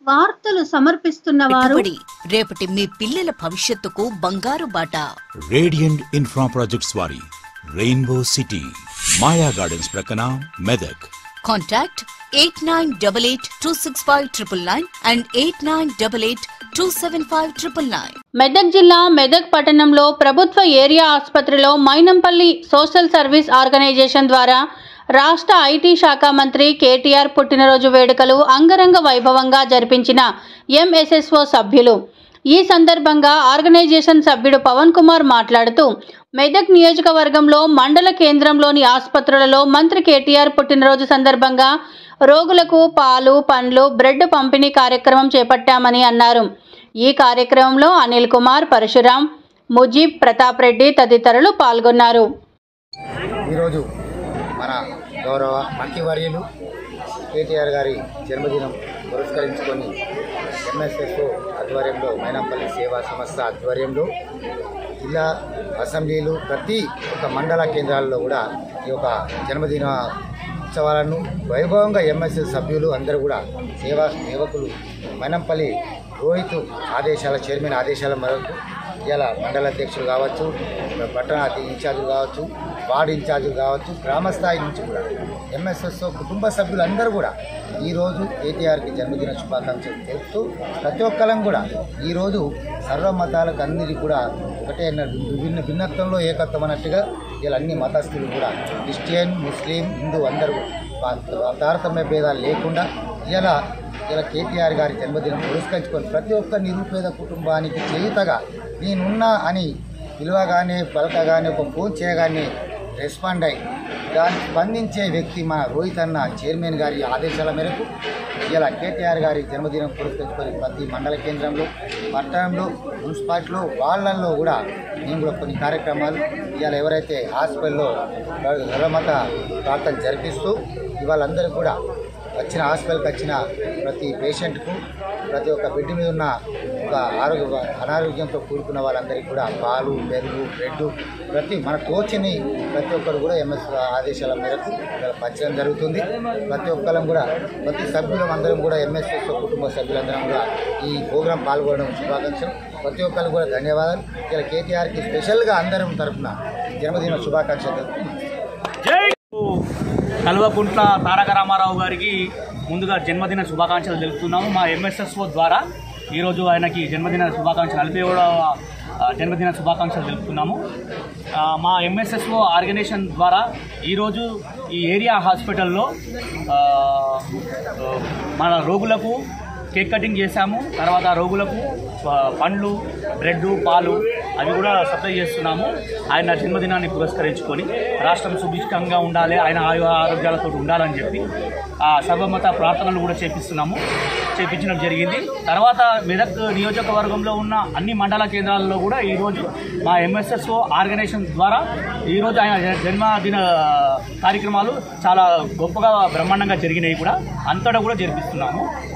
వార్తలు సమర్పిస్తున్న వారు పెట్టుబడి రేపటి మీ పిల్లల భవిష్యత్తుకు బంగారు బాట రేడియంట్ ఇన్ఫ్రా ప్రాజెక్ట్స్ వారి రెయిన్బో సిటీ మాయా గార్డెన్స్ ప్రక్కన Medak contact eight nine double eight two six five triple nine and eight nine double eight two seven five triple nine Medak జిల్లా మెదక్ పట్టణంలో ప్రభుత్వ ఏరియా ఆసుపత్రిలో మైనంపల్లి సోషల్ సర్వీస్ ఆర్గనైజేషన్ ద్వారా రాష్ట్ర ఐటీ శాఖ మంత్రి కేటీఆర్ పుట్టినరోజు వేడుకలు అంగరంగ వైభవంగా జరిపించిన ఎంఎస్ఎస్ఓ సభ్యులు ఈ సందర్భంగా ఆర్గనైజేషన్ సభ్యుడు పవన్ కుమార్ మాట్లాడుతూ మెదక్ నియోజకవర్గంలో మండల కేంద్రంలోని ఆసుపత్రులలో మంత్రి కేటీఆర్ పుట్టినరోజు సందర్భంగా రోగులకు పాలు పండ్లు బ్రెడ్ పంపిణీ కార్యక్రమం చేపట్టామని అన్నారు ఈ కార్యక్రమంలో అనిల్ కుమార్ పరశురాం ముజీబ్ ప్రతాప్ రెడ్డి తదితరులు పాల్గొన్నారు ఈరోజు మన గౌరవ మంత్రివర్యులు కేటీఆర్ గారి జన్మదినం పురస్కరించుకొని ఎంఎస్ఎస్ఓ ఆధ్వర్యంలో మైనంపల్లి సేవా సంస్థ ఆధ్వర్యంలో జిల్లా అసెంబ్లీలు ప్రతి ఒక్క మండల కేంద్రాల్లో కూడా ఈ యొక్క జన్మదిన ఉత్సవాలను వైభవంగా ఎంఎస్ఎస్ సభ్యులు అందరూ కూడా సేవా సేవకులు మైనంపల్లి రోహిత్ ఆదేశాల చైర్మన్ ఆదేశాల మేరకు ఇలా మండల అధ్యక్షులు కావచ్చు పట్టణ ఇన్ఛార్జీలు కావచ్చు వార్డు ఇన్ఛార్జీలు కావచ్చు గ్రామ స్థాయి నుంచి కూడా ఎంఎస్ఎస్ కుటుంబ సభ్యులందరూ కూడా ఈరోజు కేటీఆర్కి జన్మదిన శుభాకాంక్షలు తెలుపుతూ ప్రతి ఒక్కరం కూడా ఈరోజు సర్వమతాలకు అన్నిటి కూడా ఒకటే అన్న విభిన్న భిన్నత్వంలో ఏకత్వం అన్నట్టుగా ఇలా అన్ని మతస్థులు కూడా క్రిస్టియన్ ముస్లిం హిందూ అందరూ పా- తారతమ్య భేదాలు లేకుండా ఇలా ఇలా కేటీఆర్ గారి జన్మదినం పురస్కరించుకొని ప్రతి ఒక్క నిరుపేద కుటుంబానికి చేయుతగా నేనున్నా అని పిలవగానే పలకగానే ఒక ఫోన్ చేయగానే రెస్పాండ్ అయ్యి దానికి స్పందించే వ్యక్తి మన రోహిత్ అన్న చైర్మన్ గారి ఆదేశాల మేరకు ఇలా కేటీఆర్ గారి జన్మదినం పురస్కరించుకొని ప్రతి మండల కేంద్రంలో పట్టణంలో మున్సిపాలిటీలో వాళ్ళల్లో కూడా మేము కూడా కొన్ని కార్యక్రమాలు ఇవాళ ఎవరైతే హాస్పిటల్లో సర్వమత ప్రార్థన జరిపిస్తూ ఇవాళ అందరూ కూడా వచ్చిన హాస్పిటల్కి వచ్చిన ప్రతి పేషెంట్కు ప్రతి ఒక్క బెడ్ మీద ఉన్న ఒక ఆరోగ్య అనారోగ్యంతో కూడుకున్న వాళ్ళందరికీ కూడా పాలు పెరుగు బ్రెడ్ ప్రతి మన కోచ్ని ప్రతి ఒక్కరు కూడా ఎంఎస్ ఆదేశాల మేరకు ఇలా పంచడం జరుగుతుంది ప్రతి ఒక్కరం కూడా ప్రతి సభ్యులం అందరం కూడా ఎంఎస్ఎస్ కుటుంబ సభ్యులందరం కూడా ఈ ప్రోగ్రాం పాల్గొనడం శుభాకాంక్షలు ప్రతి ఒక్కరు కూడా ధన్యవాదాలు ఇలా కేటీఆర్కి స్పెషల్గా అందరం తరఫున జన్మదిన శుభాకాంక్షలు తెలుపుతున్నాం కల్వకుంట్ల తారక రామారావు గారికి ముందుగా జన్మదిన శుభాకాంక్షలు తెలుపుతున్నాము మా ఎంఎస్ఎస్ఓ ద్వారా ఈరోజు ఆయనకి జన్మదిన శుభాకాంక్షలు నలభై ఏడవ ఆ, జన్మదిన శుభాకాంక్షలు తెలుపుతున్నాము ఆ, మా ఎంఎస్ఎస్ఓ ఆర్గనైజేషన్ ద్వారా ఈరోజు ఈ ఏరియా హాస్పిటల్లో ఆ, ఆ, మన రోగులకు కేక్ కటింగ్ చేశాము తర్వాత రోగులకు ఆ, పండ్లు బ్రెడ్ పాలు అవి కూడా సప్లై చేస్తున్నాము ఆయన జన్మదినాన్ని పురస్కరించుకొని రాష్ట్రం సుభిష్టంగా ఉండాలి ఆయన ఆయు ఆరోగ్యాలతో ఉండాలని చెప్పి ఆ సర్వమత ప్రార్థనలు కూడా చేపిస్తున్నాము చేపించడం జరిగింది తర్వాత మెదక్ నియోజకవర్గంలో ఉన్న అన్ని మండల కేంద్రాల్లో కూడా ఈరోజు మా ఎంఎస్ఎస్ఓ ఆర్గనైజేషన్ ద్వారా ఈరోజు ఆయన జ- జన్మదిన కార్యక్రమాలు చాలా గొప్పగా బ్రహ్మాండంగా జరిగినాయి కూడా అంతటా కూడా జరిపిస్తున్నాము